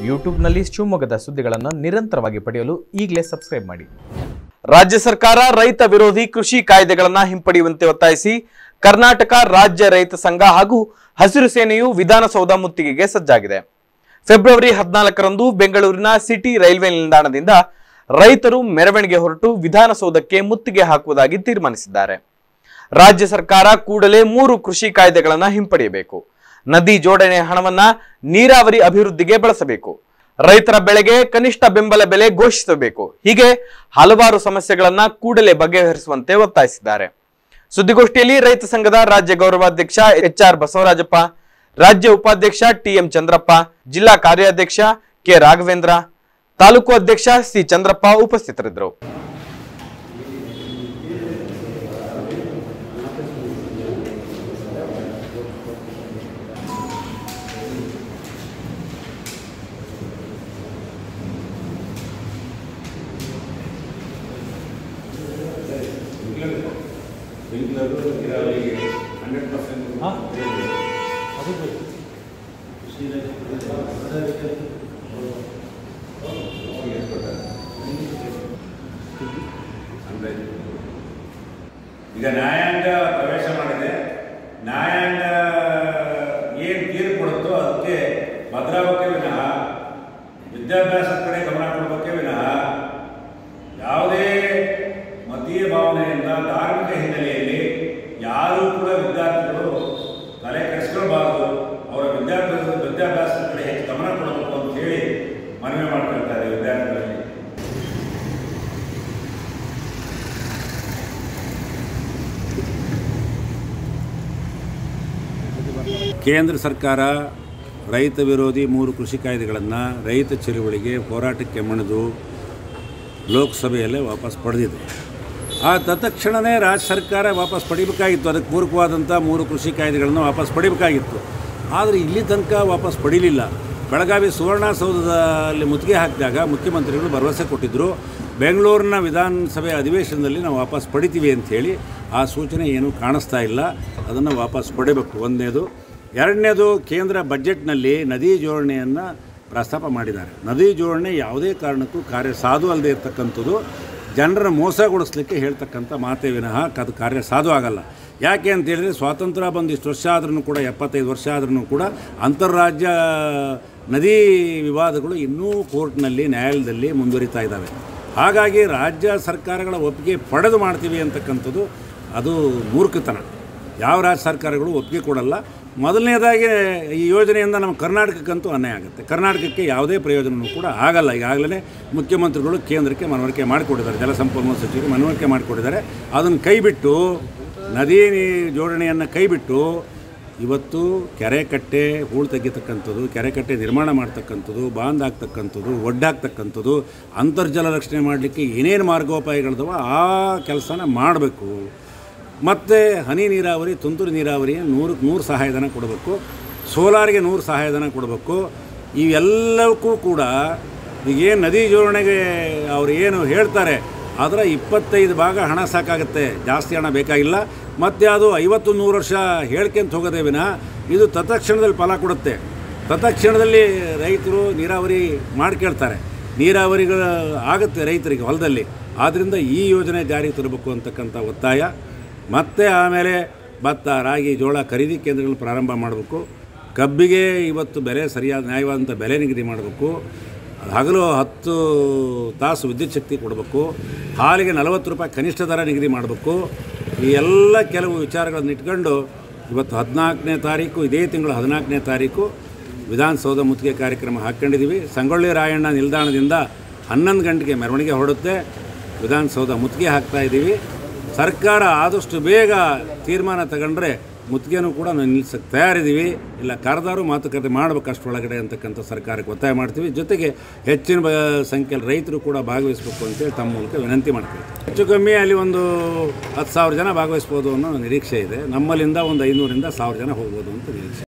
ಯೂಟ್ಯೂಬ್ನಲ್ಲಿ ಶಿವಮೊಗ್ಗದ ಸುದ್ದಿಗಳನ್ನು ನಿರಂತರವಾಗಿ ಪಡೆಯಲು ಈಗಲೇ ಸಬ್ಸ್ಕ್ರೈಬ್ ಮಾಡಿ ರಾಜ್ಯ ಸರ್ಕಾರ ರೈತ ವಿರೋಧಿ ಕೃಷಿ ಕಾಯ್ದೆಗಳನ್ನ ಹಿಂಪಡೆಯುವಂತೆ ಒತ್ತಾಯಿಸಿ ಕರ್ನಾಟಕ ರಾಜ್ಯ ರೈತ ಸಂಘ ಹಾಗೂ ಹಸಿರು ಸೇನೆಯು ವಿಧಾನಸೌಧ ಮುತ್ತಿಗೆಗೆ ಸಜ್ಜಾಗಿದೆ ಫೆಬ್ರವರಿ ಹದಿನಾಲ್ಕರಂದು ಬೆಂಗಳೂರಿನ ಸಿಟಿ ರೈಲ್ವೆ ನಿಲ್ದಾಣದಿಂದ ರೈತರು ಮೆರವಣಿಗೆ ಹೊರಟು ವಿಧಾನಸೌಧಕ್ಕೆ ಮುತ್ತಿಗೆ ಹಾಕುವುದಾಗಿ ತೀರ್ಮಾನಿಸಿದ್ದಾರೆ ರಾಜ್ಯ ಸರ್ಕಾರ ಕೂಡಲೇ ಮೂರು ಕೃಷಿ ಕಾಯ್ದೆಗಳನ್ನ ಹಿಂಪಡೆಯಬೇಕು ನದಿ ಜೋಡಣೆ ಹಣವನ್ನ ನೀರಾವರಿ ಅಭಿವೃದ್ಧಿಗೆ ಬಳಸಬೇಕು ರೈತರ ಬೆಳೆಗೆ ಕನಿಷ್ಠ ಬೆಂಬಲ ಬೆಲೆ ಘೋಷಿಸಬೇಕು ಹೀಗೆ ಹಲವಾರು ಸಮಸ್ಯೆಗಳನ್ನ ಕೂಡಲೇ ಬಗೆಹರಿಸುವಂತೆ ಒತ್ತಾಯಿಸಿದ್ದಾರೆ ಸುದ್ದಿಗೋಷ್ಠಿಯಲ್ಲಿ ರೈತ ಸಂಘದ ರಾಜ್ಯ ಗೌರವಾಧ್ಯಕ್ಷ ಎಚ್ ಆರ್ ಬಸವರಾಜಪ್ಪ ರಾಜ್ಯ ಉಪಾಧ್ಯಕ್ಷ ಟಿಎಂ ಚಂದ್ರಪ್ಪ ಜಿಲ್ಲಾ ಕಾರ್ಯಾಧ್ಯಕ್ಷ ಕೆ ರಾಘವೇಂದ್ರ ತಾಲೂಕು ಅಧ್ಯಕ್ಷ ಸಿ ಚಂದ್ರಪ್ಪ ಉಪಸ್ಥಿತರಿದ್ದರು ಈಗ ನ್ಯಾಯಾಂಗ ಪ್ರವೇಶ ಮಾಡಿದೆ ನ್ಯಾಯಾಂಗ ಏನು ತೀರ್ಪು ಕೊಡುತ್ತೋ ಅದಕ್ಕೆ ಭದ್ರಾವಕ್ಕೆ ವಿನಃ ವಿದ್ಯಾಭ್ಯಾಸದ ಕಡೆ ಗಮನ ಕೊಡಬೇಕೆ ವಿನಃ ಯಾವುದೇ ಮತೀಯ ಭಾವನೆಯಿಂದ ಧಾರ್ಮಿಕ ಹಿನ್ನೆಲೆಯಲ್ಲಿ ಯಾರೂ ಕೂಡ ವಿದ್ಯಾರ್ಥಿಗಳು ತಲೆ ಕೆಡಿಸ್ಕೊಳ್ಬಾರ್ದು ಅವರ ವಿದ್ಯಾಭ್ಯಾಸ ವಿದ್ಯಾಭ್ಯಾಸದ ಕಡೆ ಹೆಚ್ಚು ಗಮನ ಕೊಡಬೇಕು ಅಂತ ಹೇಳಿ ಮನವಿ ಮಾಡ್ಕೊಳ್ತಾರೆ ವಿದ್ಯಾರ್ಥಿಗಳಲ್ಲಿ ಕೇಂದ್ರ ಸರ್ಕಾರ ರೈತ ವಿರೋಧಿ ಮೂರು ಕೃಷಿ ಕಾಯ್ದೆಗಳನ್ನು ರೈತ ಚಳುವಳಿಗೆ ಹೋರಾಟಕ್ಕೆ ಮಣಿದು ಲೋಕಸಭೆಯಲ್ಲೇ ವಾಪಸ್ ಪಡೆದಿದೆ ಆ ತತ್ಕ್ಷಣವೇ ರಾಜ್ಯ ಸರ್ಕಾರ ವಾಪಸ್ ಪಡಿಬೇಕಾಗಿತ್ತು ಅದಕ್ಕೆ ಪೂರಕವಾದಂಥ ಮೂರು ಕೃಷಿ ಕಾಯ್ದೆಗಳನ್ನು ವಾಪಸ್ ಪಡಿಬೇಕಾಗಿತ್ತು ಆದರೆ ಇಲ್ಲಿ ತನಕ ವಾಪಸ್ ಪಡೀಲಿಲ್ಲ ಬೆಳಗಾವಿ ಸುವರ್ಣಸೌಧದಲ್ಲಿ ಮುತ್ತಿಗೆ ಹಾಕಿದಾಗ ಮುಖ್ಯಮಂತ್ರಿಗಳು ಭರವಸೆ ಕೊಟ್ಟಿದ್ದರು ಬೆಂಗಳೂರಿನ ವಿಧಾನಸಭೆ ಅಧಿವೇಶನದಲ್ಲಿ ನಾವು ವಾಪಸ್ ಪಡಿತೀವಿ ಅಂಥೇಳಿ ಆ ಸೂಚನೆ ಏನೂ ಕಾಣಿಸ್ತಾ ಇಲ್ಲ ಅದನ್ನು ವಾಪಸ್ ಪಡಿಬೇಕು ಒಂದನೇದು ಎರಡನೇದು ಕೇಂದ್ರ ಬಜೆಟ್ನಲ್ಲಿ ನದಿ ಜೋಡಣೆಯನ್ನು ಪ್ರಸ್ತಾಪ ಮಾಡಿದ್ದಾರೆ ನದಿ ಜೋಡಣೆ ಯಾವುದೇ ಕಾರಣಕ್ಕೂ ಕಾರ್ಯ ಸಾಧು ಅಲ್ಲದೆ ಇರತಕ್ಕಂಥದ್ದು ಜನರ ಮೋಸಗೊಳಿಸ್ಲಿಕ್ಕೆ ಹೇಳ್ತಕ್ಕಂಥ ಮಾತೇ ವಿನಃ ಅದು ಕಾರ್ಯ ಸಾಧು ಆಗಲ್ಲ ಯಾಕೆ ಅಂತ ಹೇಳಿದ್ರೆ ಸ್ವಾತಂತ್ರ್ಯ ಬಂದು ಇಷ್ಟು ವರ್ಷ ಆದ್ರೂ ಕೂಡ ಎಪ್ಪತ್ತೈದು ವರ್ಷ ಆದ್ರೂ ಕೂಡ ಅಂತಾರಾಜ್ಯ ನದಿ ವಿವಾದಗಳು ಇನ್ನೂ ಕೋರ್ಟ್ನಲ್ಲಿ ನ್ಯಾಯಾಲಯದಲ್ಲಿ ಮುಂದುವರಿತಾ ಇದ್ದಾವೆ ಹಾಗಾಗಿ ರಾಜ್ಯ ಸರ್ಕಾರಗಳ ಒಪ್ಪಿಗೆ ಪಡೆದು ಮಾಡ್ತೀವಿ ಅಂತಕ್ಕಂಥದ್ದು ಅದು ಮೂರ್ಖತನ ಯಾವ ರಾಜ್ಯ ಸರ್ಕಾರಗಳು ಒಪ್ಪಿಗೆ ಕೊಡಲ್ಲ ಮೊದಲನೇದಾಗಿ ಈ ಯೋಜನೆಯಿಂದ ನಮ್ಮ ಕರ್ನಾಟಕಕ್ಕಂತೂ ಅನ್ಯಾಯ ಆಗುತ್ತೆ ಕರ್ನಾಟಕಕ್ಕೆ ಯಾವುದೇ ಪ್ರಯೋಜನವೂ ಕೂಡ ಆಗಲ್ಲ ಈಗಾಗಲೇ ಮುಖ್ಯಮಂತ್ರಿಗಳು ಕೇಂದ್ರಕ್ಕೆ ಮನವರಿಕೆ ಮಾಡಿಕೊಟ್ಟಿದ್ದಾರೆ ಜಲಸಂಪನ್ಮೂಲ ಸಚಿವರಿಗೆ ಮನವರಿಕೆ ಮಾಡಿಕೊಟ್ಟಿದ್ದಾರೆ ಅದನ್ನು ಕೈಬಿಟ್ಟು ನದಿ ನೀ- ಜೋಡಣೆಯನ್ನು ಕೈಬಿಟ್ಟು ಇವತ್ತು ಕೆರೆ ಕಟ್ಟೆ ಹೂಳು ತೆಗಿತಕ್ಕಂಥದ್ದು ಕೆರೆ ಕಟ್ಟೆ ನಿರ್ಮಾಣ ಮಾಡ್ತಕ್ಕಂಥದ್ದು ಬಾಂದ್ ಹಾಕ್ತಕ್ಕಂಥದ್ದು ಒಡ್ಡಾಕ್ತಕ್ಕಂಥದ್ದು ಅಂತರ್ಜಲ ರಕ್ಷಣೆ ಮಾಡಲಿಕ್ಕೆ ಏನೇನು ಮಾರ್ಗೋಪಾಯಗಳಿದಾವೋ ಆ ಕೆಲಸನ ಮಾಡಬೇಕು ಮತ್ತು ಹನಿ ನೀರಾವರಿ ತುಂತುರು ನೀರಾವರಿಗೆ ನೂರಕ್ಕೆ ನೂರು ಸಹಾಯಧನ ಕೊಡಬೇಕು ಸೋಲಾರಿಗೆ ನೂರು ಸಹಾಯಧನ ಕೊಡಬೇಕು ಇವೆಲ್ಲವಕ್ಕೂ ಕೂಡ ಈಗೇನು ನದಿ ಜೋಡಣೆಗೆ ಅವ್ರು ಏನು ಹೇಳ್ತಾರೆ ಅದರ ಇಪ್ಪತ್ತೈದು ಭಾಗ ಹಣ ಸಾಕಾಗುತ್ತೆ ಜಾಸ್ತಿ ಹಣ ಬೇಕಾಗಿಲ್ಲ ಮತ್ತು ಅದು ಐವತ್ತು ನೂರು ವರ್ಷ ಹೇಳ್ಕೊಂತ ಹೋಗೋದೇ ವಿನಃ ಇದು ತತ್ಕ್ಷಣದಲ್ಲಿ ಫಲ ಕೊಡುತ್ತೆ ತತ್ಕ್ಷಣದಲ್ಲಿ ರೈತರು ನೀರಾವರಿ ಮಾಡ್ಕೊಳ್ತಾರೆ ನೀರಾವರಿಗಳು ಆಗುತ್ತೆ ರೈತರಿಗೆ ಹೊಲದಲ್ಲಿ ಆದ್ದರಿಂದ ಈ ಯೋಜನೆ ಜಾರಿಗೆ ತರಬೇಕು ಅಂತಕ್ಕಂಥ ಒತ್ತಾಯ ಮತ್ತು ಆಮೇಲೆ ಭತ್ತ ರಾಗಿ ಜೋಳ ಖರೀದಿ ಕೇಂದ್ರಗಳನ್ನು ಪ್ರಾರಂಭ ಮಾಡಬೇಕು ಕಬ್ಬಿಗೆ ಇವತ್ತು ಬೆಲೆ ಸರಿಯಾದ ನ್ಯಾಯವಾದಂಥ ಬೆಲೆ ನಿಗದಿ ಮಾಡಬೇಕು ಹಗಲು ಹತ್ತು ತಾಸು ವಿದ್ಯುತ್ ಶಕ್ತಿ ಕೊಡಬೇಕು ಹಾಲಿಗೆ ನಲವತ್ತು ರೂಪಾಯಿ ಕನಿಷ್ಠ ದರ ನಿಗದಿ ಮಾಡಬೇಕು ಈ ಎಲ್ಲ ಕೆಲವು ವಿಚಾರಗಳನ್ನು ಇಟ್ಕೊಂಡು ಇವತ್ತು ಹದಿನಾಲ್ಕನೇ ತಾರೀಕು ಇದೇ ತಿಂಗಳು ಹದಿನಾಲ್ಕನೇ ತಾರೀಕು ವಿಧಾನಸೌಧ ಮುತ್ತಿಗೆ ಕಾರ್ಯಕ್ರಮ ಹಾಕ್ಕೊಂಡಿದ್ದೀವಿ ಸಂಗೊಳ್ಳಿ ರಾಯಣ್ಣ ನಿಲ್ದಾಣದಿಂದ ಹನ್ನೊಂದು ಗಂಟೆಗೆ ಮೆರವಣಿಗೆ ಹೊರಡುತ್ತೆ ವಿಧಾನಸೌಧ ಮುತ್ತಿಗೆ ಹಾಕ್ತಾ ಇದ್ದೀವಿ ಸರ್ಕಾರ ಆದಷ್ಟು ಬೇಗ ತೀರ್ಮಾನ ತಗೊಂಡ್ರೆ ಮುತ್ತಿಗೆನೂ ಕೂಡ ನಾವು ನಿಲ್ಸಕ್ಕೆ ತಯಾರಿದ್ದೀವಿ ಇಲ್ಲ ಕರೆದಾರು ಮಾತುಕತೆ ಮಾಡಬೇಕು ಅಷ್ಟರೊಳಗಡೆ ಅಂತಕ್ಕಂಥ ಸರ್ಕಾರಕ್ಕೆ ಒತ್ತಾಯ ಮಾಡ್ತೀವಿ ಜೊತೆಗೆ ಹೆಚ್ಚಿನ ಬ ಸಂಖ್ಯೆಯಲ್ಲಿ ರೈತರು ಕೂಡ ಭಾಗವಹಿಸಬೇಕು ಅಂತೇಳಿ ತಮ್ಮ ಮೂಲಕ ವಿನಂತಿ ಮಾಡ್ತೀವಿ ಹೆಚ್ಚು ಕಮ್ಮಿ ಅಲ್ಲಿ ಒಂದು ಹತ್ತು ಸಾವಿರ ಜನ ಭಾಗವಹಿಸ್ಬೋದು ಅನ್ನೋ ನಿರೀಕ್ಷೆ ಇದೆ ನಮ್ಮಲ್ಲಿಂದ ಒಂದು ಐನೂರಿಂದ ಸಾವಿರ ಜನ ಹೋಗ್ಬೋದು ಅಂತ ನಿರೀಕ್ಷೆ